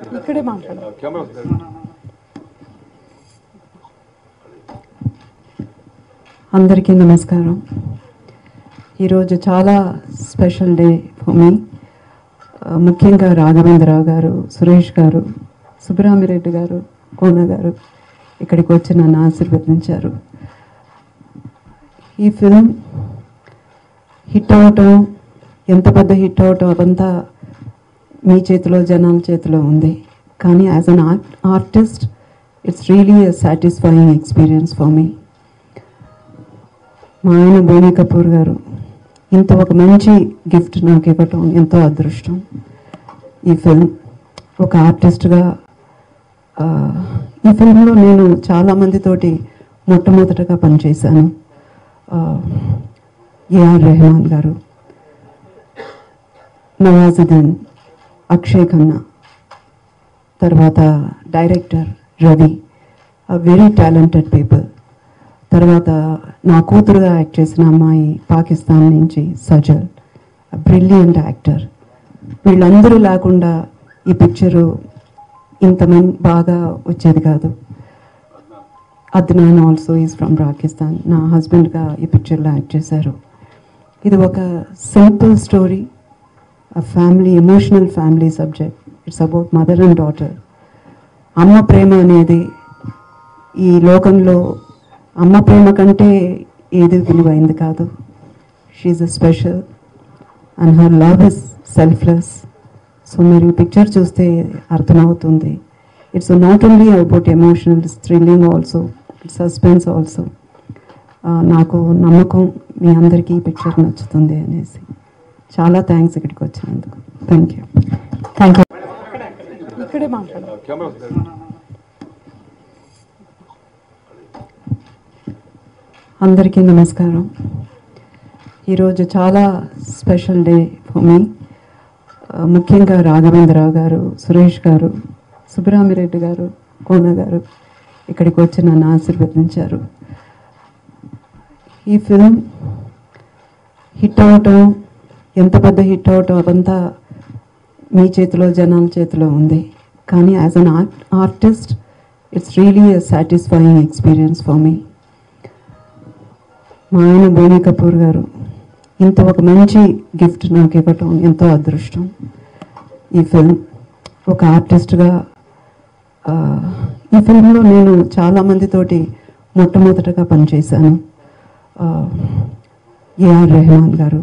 ఇక్కడే మాట్లాడాలి కెమెరా అందరికీ నమస్కారం ఈరోజు చాలా స్పెషల్ డే ఫర్ మీ ముఖ్యంగా రాఘవేంద్రరావు గారు సురేష్ గారు సుబ్బరామిరెడ్డి గారు కోన గారు ఇక్కడికి వచ్చి నన్ను ఆశీర్వదించారు ఈ ఫిల్మ్ హిట్ అవటం ఎంత పెద్ద హిట్ అవటం అదంతా మీ చేతిలో జనాల చేతిలో ఉంది కానీ as an art artist it's really a satisfying experience for me మా ఆయన బోని కపూర్ గారు ఇంత ఒక మంచి గిఫ్ట్ నాకు ఇవ్వటం ఎంతో అదృష్టం ఈ ఫిల్మ్ ఒక ఆర్టిస్ట్గా ఆ, ఈ ఫిల్మ్లో నేను చాలా మందితోటి మొట్టమొదటగా పనిచేశాను ఆ, ఏఆర్ రెహమాన్ గారు నవాజుద్దీన్ అక్షయ్ ఖన్నా తర్వాత director Ravi very talented people తర్వాత నా కూతురుగా యాక్ట్ చేసిన అమ్మాయి పాకిస్తాన్ నుంచి సజల్ బ్రిలియంట్ యాక్టర్ వీళ్ళందరూ లేకుండా ఈ పిక్చరు ఇంతమంది బాగా వచ్చేది కాదు Adnan also is from Pakistan నా హస్బెండ్గా ఈ పిక్చర్లో యాక్ట్ చేశారు ఇది ఒక simple story a family emotional family subject it's about mother and daughter అమ్మ ప్రేమ అనేది ఈ లోకంలో అమ్మ ప్రేమ కంటే ఏది విలువైంది కాదు she's a special and her love is selfless so మీరు ఈ పిక్చర్ చూస్తే అర్థమవుతుంది it's not only about emotional it's thrilling also it's suspense also నాకు నమ్మకం మీ అందరికీ ఈ పిక్చర్ నచ్చుతుంది అనేసి చాలా థ్యాంక్స్ ఇక్కడికి వచ్చినందుకు థ్యాంక్ యూ థ్యాంక్ యూ ఇక్కడే మాట్లాడాలి కెమెరా అందరికీ నమస్కారం ఈరోజు చాలా స్పెషల్ డే ఫర్ మీ ముఖ్యంగా రాఘవేంద్రరావు గారు సురేష్ గారు సుబ్బరామిరెడ్డి గారు కోన గారు ఇక్కడికి వచ్చి నన్ను ఆశీర్వదించారు ఈ ఫిల్మ్ హిట్ అవటం ఎంత పెద్ద హిట్ అవటం అదంతా మీ చేతిలో జనాల చేతిలో ఉంది కానీ as an art artist it's really a satisfying experience for me మా ఆయన బోని కపూర్ గారు ఇంత ఒక మంచి గిఫ్ట్ నాకు ఇవ్వటం ఎంతో అదృష్టం ఈ ఫిల్మ్ ఒక ఆర్టిస్ట్గా ఆ, ఈ ఫిల్మ్లో నేను చాలా మందితోటి మొట్టమొదటగా పనిచేశాను ఆ, ఏఆర్ రెహమాన్ గారు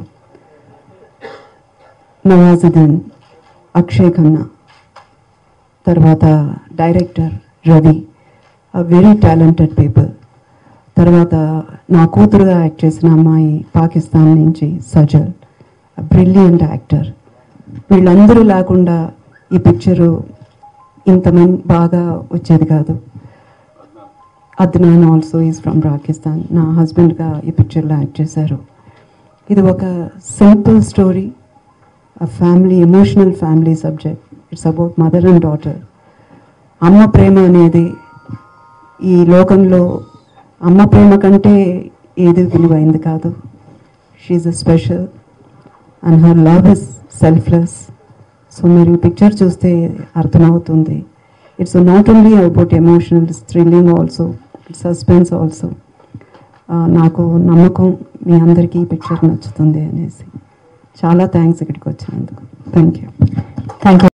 నవాజుద్దీన్ అక్షయ్ ఖన్నా తర్వాత director Ravi very talented people తర్వాత నా కూతురుగా యాక్ట్ చేసిన అమ్మాయి పాకిస్తాన్ నుంచి సజల్ బ్రిలియంట్ యాక్టర్ వీళ్ళందరూ లేకుండా ఈ పిక్చరు ఇంతమంది బాగా వచ్చేది కాదు Adnan also is from Pakistan నా హస్బెండ్గా ఈ పిక్చర్లో యాక్ట్ చేశారు ఇది ఒక simple story a family emotional family subject it's about mother and daughter అమ్మ ప్రేమ అనేది ఈ లోకంలో అమ్మ ప్రేమ కంటే ఏది విలువైంది కాదు she's a special and her love is selfless so మీరు ఈ పిక్చర్ చూస్తే అర్థమవుతుంది it's not only about emotional it's thrilling also it's suspense also నాకు నమ్మకం మీ అందరికీ ఈ పిక్చర్ నచ్చుతుంది అనేసి చాలా థ్యాంక్స్ ఇక్కడికి వచ్చినందుకు థ్యాంక్ యూ థ్యాంక్ యూ